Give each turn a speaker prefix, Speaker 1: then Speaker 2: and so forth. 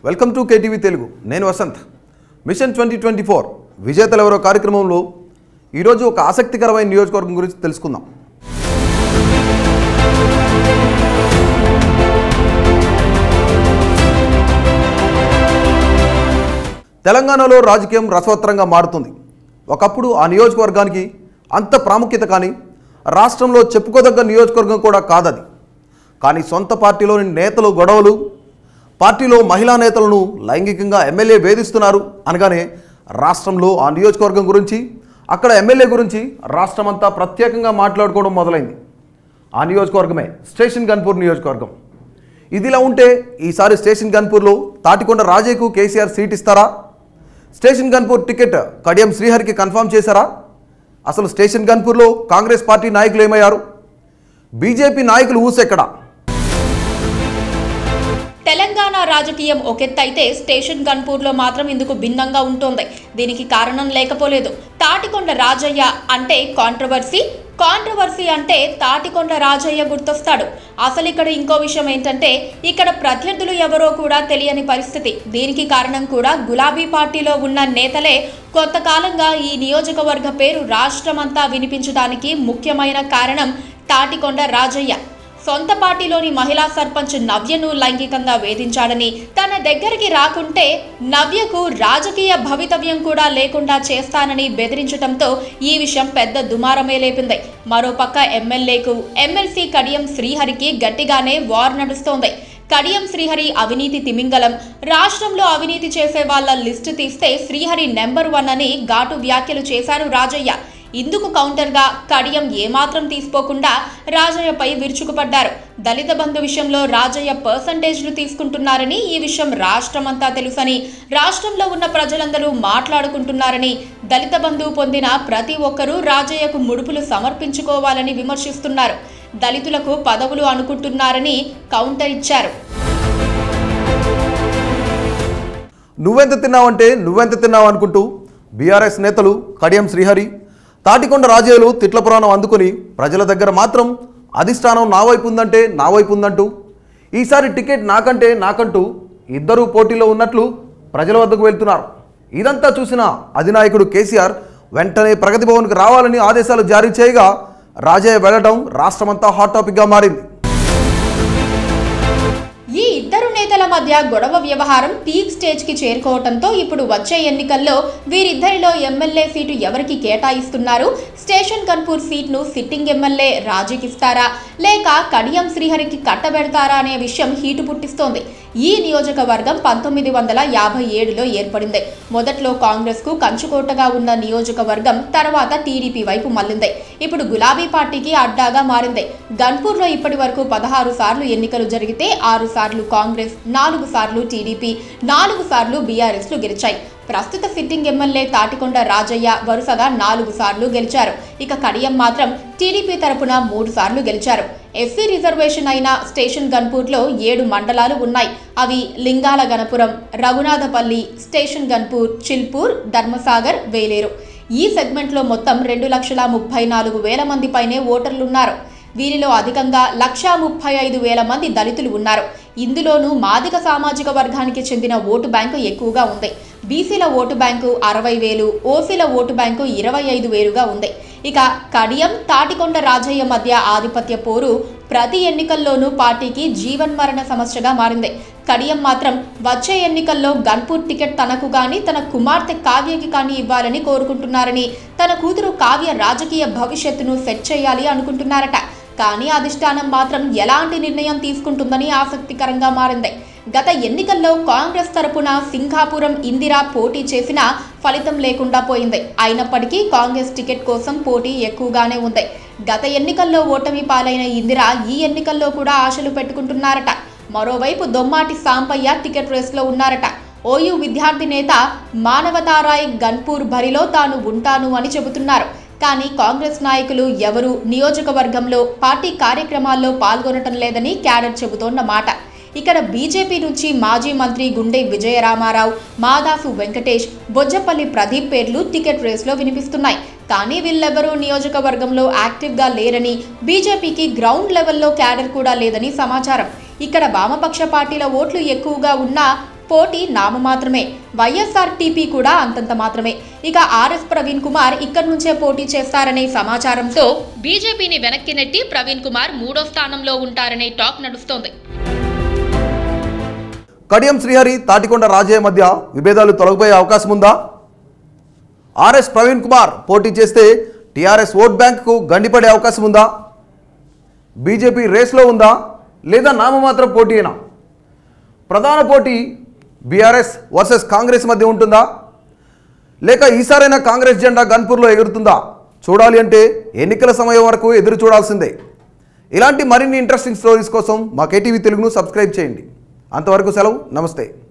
Speaker 1: welcome to KTV Telugu నేను Vasanth mission twenty twenty four విజేతలు ఎవరో కార్యక్రమంలో ఈరోజు ఒక ఆసక్తికరమైన నియోజకవర్గం గురించి తెలుసుకుందాం తెలంగాణలో రాజకీయం రసవత్తరంగా మారుతుంది ఒకప్పుడు ఆ నియోజకవర్గానికి అంత ప్రాముఖ్యత కానీ రాష్ట్రంలో చెప్పుకోదగ్గ నియోజకవర్గం కూడా కాదది కానీ సొంత పార్టీలోని నేతలు గొడవలు పార్టీలో మహిళా నేతలను లైంగికంగా ఎమ్మెల్యే వేధిస్తున్నారు అనగానే రాష్ట్రంలో ఆ నియోజకవర్గం గురించి అక్కడ ఎమ్మెల్యే గురించి రాష్ట్రమంతా ప్రత్యేకంగా మాట్లాడుకోవడం మొదలైంది ఆ నియోజకవర్గమే స్టేషన్ గన్పూర్ నియోజకవర్గం ఇదిలా ఉంటే ఈసారి స్టేషన్ గన్పూర్లో తాటికొండ రాజయ్యకు కేసీఆర్ సీట్ ఇస్తారా స్టేషన్ గన్పూర్ టికెట్ కడియం శ్రీహరికి కన్ఫర్మ్ చేశారా అసలు స్టేషన్ గన్పూర్లో కాంగ్రెస్ పార్టీ నాయకులు ఏమయ్యారు బీజేపీ నాయకులు ఊసెక్కడా
Speaker 2: తెలంగాణ రాజకీయం ఒకెత్తైతే స్టేషన్ గన్పూర్లో మాత్రం ఇందుకు భిన్నంగా ఉంటోంది దీనికి కారణం లేకపోలేదు తాటికొండ రాజయ్య అంటే కాంట్రవర్సీ కాంట్రవర్సీ అంటే తాటికొండ రాజయ్య గుర్తొస్తాడు అసలు ఇక్కడ ఇంకో విషయం ఏంటంటే ఇక్కడ ప్రత్యర్థులు ఎవరో కూడా తెలియని పరిస్థితి దీనికి కారణం కూడా గులాబీ పార్టీలో ఉన్న నేతలే కొంతకాలంగా ఈ నియోజకవర్గ పేరు రాష్ట్రమంతా వినిపించడానికి ముఖ్యమైన కారణం తాటికొండ రాజయ్య సొంత పార్టీలోని మహిళా సర్పంచ్ నవ్యను లైంగికంగా వేధించాడని తన దగ్గరికి రాకుంటే నవ్యకు రాజకీయ భవితవ్యం కూడా లేకుండా చేస్తానని బెదిరించడంతో ఈ విషయం పెద్ద దుమారమే లేపింది మరోపక్క ఎమ్మెల్యేకు ఎమ్మెల్సీ కడియం శ్రీహరికి గట్టిగానే వార్ నడుస్తోంది కడియం శ్రీహరి అవినీతి తిమింగలం రాష్ట్రంలో అవినీతి చేసే వాళ్ళ లిస్టు తీస్తే శ్రీహరి నెంబర్ వన్ అని ఘాటు వ్యాఖ్యలు చేశారు రాజయ్య ఇందుకు కౌంటర్గా కడియం ఏమాత్రం తీసుకోకుండా రాజయ్యపై విరుచుకుపడ్డారు దళిత బంధు విషయంలో రాజయ్య పర్సంటేజ్లు తీసుకుంటున్నారని ఈ విషయం రాష్ట్రమంతా తెలుసని రాష్ట్రంలో ఉన్న ప్రజలందరూ మాట్లాడుకుంటున్నారని దళిత బంధువు పొందిన ప్రతి ఒక్కరూ రాజయ్యకు ముడుపులు సమర్పించుకోవాలని విమర్శిస్తున్నారు దళితులకు పదవులు అనుకుంటున్నారని కౌంటర్ ఇచ్చారు
Speaker 1: నువ్వెంత తిన్నావంటే నువ్వెంత తిన్నావు అనుకుంటూ బీఆర్ఎస్ నేతలు కడియం శ్రీహరి తాటికొండ రాజయ్యలు తిట్ల పురాణం అందుకుని ప్రజల దగ్గర మాత్రం అధిష్టానం నా వైపు ఉందంటే నా వైపు ఉందంటూ ఈసారి టికెట్ నాకంటే నాకంటూ ఇద్దరూ పోటీలో ఉన్నట్లు ప్రజల వద్దకు వెళ్తున్నారు ఇదంతా చూసిన అధినాయకుడు కేసీఆర్ వెంటనే ప్రగతి భవన్కి రావాలని ఆదేశాలు జారీ చేయగా రాజయ్య వెళ్లడం రాష్ట్రమంతా హాట్ టాపిక్గా మారింది
Speaker 2: ఈ ఇద్దరు నేతల మధ్య గొడవ వ్యవహారం పీక్ స్టేజ్ కి చేరుకోవడంతో ఇప్పుడు వచ్చే ఎన్నికల్లో వీరిద్దరిలో ఎమ్మెల్యే సీటు ఎవరికి కేటాయిస్తున్నారు స్టేషన్ కన్పూర్ సీట్ను సిట్టింగ్ ఎమ్మెల్యే రాజీకిస్తారా లేక కడియం శ్రీహరికి కట్టబెడతారా అనే విషయం హీటు పుట్టిస్తోంది ఈ నియోజకవర్గం పంతొమ్మిది వందల యాభై ఏడులో ఏర్పడింది మొదట్లో కాంగ్రెస్ కు కంచుకోటగా ఉన్న నియోజకవర్గం తర్వాత టీడీపీ వైపు మళ్లింది ఇప్పుడు గులాబీ పార్టీకి అడ్డాగా మారింది గన్పూర్లో ఇప్పటి వరకు పదహారు సార్లు ఎన్నికలు జరిగితే ఆరు సార్లు కాంగ్రెస్ నాలుగు సార్లు టీడీపీ నాలుగు సార్లు బీఆర్ఎస్లు గెలిచాయి ప్రస్తుత సిట్టింగ్ ఎమ్మెల్యే తాటికొండ రాజయ్య వరుసగా నాలుగు సార్లు గెలిచారు ఇక కడియం మాత్రం టీడీపీ తరపున మూడు సార్లు గెలిచారు ఎస్సీ రిజర్వేషన్ అయిన స్టేషన్ గన్పూర్లో ఏడు మండలాలు ఉన్నాయి అవి లింగాల గణపురం రఘునాథపల్లి స్టేషన్ గన్పూర్ చిల్పూర్ ధర్మసాగర్ వేలేరు ఈ సెగ్మెంట్లో మొత్తం రెండు లక్షల ముప్పై నాలుగు వేల మంది పైనే ఓటర్లున్నారు వీరిలో అధికంగా లక్షా ముప్పై ఐదు వేల మంది దళితులు ఉన్నారు ఇందులోనూ మాదిక సామాజిక వర్గానికి చెందిన ఓటు బ్యాంకు ఎక్కువగా ఉంది బీసీల ఓటు బ్యాంకు అరవై వేలు ఓసీల ఓటు బ్యాంకు ఇరవై ఐదు వేలుగా ఉంది ఇక కడియం తాటికొండ రాజయ్య మధ్య ఆధిపత్య పోరు ప్రతి ఎన్నికల్లోనూ పార్టీకి జీవన్మరణ సమస్యగా మారింది కడియం మాత్రం వచ్చే ఎన్నికల్లో గన్పూర్ టికెట్ తనకు కానీ తన కుమార్తె కావ్యకి కానీ ఇవ్వాలని కోరుకుంటున్నారని తన కూతురు కావ్య రాజకీయ భవిష్యత్తును సెట్ చేయాలి అనుకుంటున్నారట కానీ అధిష్టానం మాత్రం ఎలాంటి నిర్ణయం తీసుకుంటుందని ఆసక్తికరంగా మారింది గత ఎన్నికల్లో కాంగ్రెస్ తరపున సింగాపురం ఇందిరా పోటీ చేసినా ఫలితం లేకుండా పోయింది అయినప్పటికీ కాంగ్రెస్ టికెట్ కోసం పోటీ ఎక్కువగానే ఉంది గత ఎన్నికల్లో ఓటమి పాలైన ఇందిరా ఈ ఎన్నికల్లో కూడా ఆశలు పెట్టుకుంటున్నారట మరోవైపు దొమ్మాటి సాంపయ్య టికెట్ రేస్లో ఉన్నారట ఓయూ విద్యార్థి నేత మానవతారాయ్ గన్పూర్ బరిలో తాను ఉంటాను అని చెబుతున్నారు కానీ కాంగ్రెస్ నాయకులు ఎవరూ నియోజకవర్గంలో పార్టీ కార్యక్రమాల్లో పాల్గొనటం లేదని క్యాడర్ చెబుతోన్న మాట ఇక్కడ బీజేపీ నుంచి మాజీ మంత్రి గుండె విజయరామారావు మాదాసు వెంకటేష్ బొజ్జపల్లి ప్రదీప్ పేర్లు టికెట్ రేస్లో వినిపిస్తున్నాయి కానీ వీళ్ళెవరూ నియోజకవర్గంలో యాక్టివ్గా లేరని బీజేపీకి గ్రౌండ్ లెవెల్లో క్యాడర్ కూడా లేదని సమాచారం ఇక్కడ వామపక్ష పార్టీల ఓట్లు ఎక్కువగా ఉన్నా పోటీ నామమాత్రమే వైఎస్ఆర్ టీపీ కూడా అంతంత మాత్రమే ఇక ఆర్ఎస్ ప్రవీణ్ కుమార్ ఇక్కడి నుంచే పోటీ చేస్తారనే సమాచారంతో బీజేపీని వెనక్కి నెట్టి ప్రవీణ్ కుమార్ మూడో స్థానంలో ఉంటారనే టాక్ నడుస్తోంది
Speaker 1: కడియం శ్రీహరి తాటికొండ రాజయ్య మధ్య విభేదాలు తొలగిపోయే అవకాశం ఉందా ఆర్ఎస్ ప్రవీణ్ కుమార్ పోటీ చేస్తే టీఆర్ఎస్ ఓట్ బ్యాంక్కు గండిపడే అవకాశం ఉందా బీజేపీ రేస్లో ఉందా లేదా నామమాత్రం పోటీనా ప్రధాన పోటీ బీఆర్ఎస్ వర్సెస్ కాంగ్రెస్ మధ్య ఉంటుందా లేక ఈసారైనా కాంగ్రెస్ జెండా గన్పూర్లో ఎగురుతుందా చూడాలి అంటే ఎన్నికల సమయం వరకు ఎదురు చూడాల్సిందే ఇలాంటి మరిన్ని ఇంట్రెస్టింగ్ స్టోరీస్ కోసం మా కేటీవీ తెలుగును సబ్స్క్రైబ్ చేయండి అంతవరకు సెలవు నమస్తే